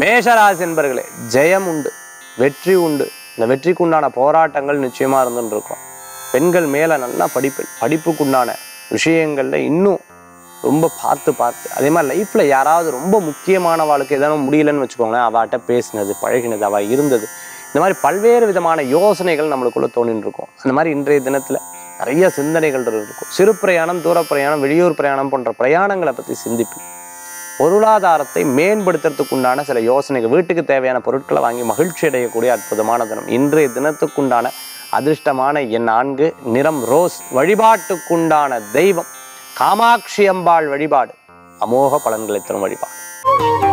மேஷராசி என்பர்களே ஜெயம் உண்டு வெற்றி உண்டு இந்த வெற்றிக்குண்டான போராட்டங்கள் நிச்சயமா இருந்துட்டு இருக்கும் பெண்கள் மேல நல்லா படிப்பு படிப்புக்குண்டான விஷயங்கள்ல இன்னும் ரொம்ப பார்த்து பார்த்து அதே மாதிரி லைஃப்ல யாராவது ரொம்ப முக்கியமான வாழ்க்கை ஏதாவது முடியலன்னு வச்சுக்கோங்களேன் அவட்ட பேசினது பழகினது அவ இருந்தது இந்த மாதிரி பல்வேறு விதமான யோசனைகள் நம்மளுக்குள்ள தோணின்னு இருக்கும் அந்த மாதிரி இன்றைய தினத்துல நிறைய சிந்தனைகள் இருக்கும் சிறு பிரயாணம் தூர பிரயாணம் வெளியூர் பிரயாணம் போன்ற பிரயாணங்களை பத்தி சிந்திப்பேன் பொருளாதாரத்தை மேம்படுத்துறதுக்கு உண்டான சில யோசனைகள் வீட்டுக்கு தேவையான பொருட்களை வாங்கி மகிழ்ச்சி அடையக்கூடிய அற்புதமான தினம் இன்றைய தினத்துக்குண்டான அதிர்ஷ்டமான என் நான்கு நிறம் ரோஸ் வழிபாட்டுக்குண்டான தெய்வம் காமாட்சி அம்பாள் வழிபாடு அமோக பலன்களை தரும் வழிபாடு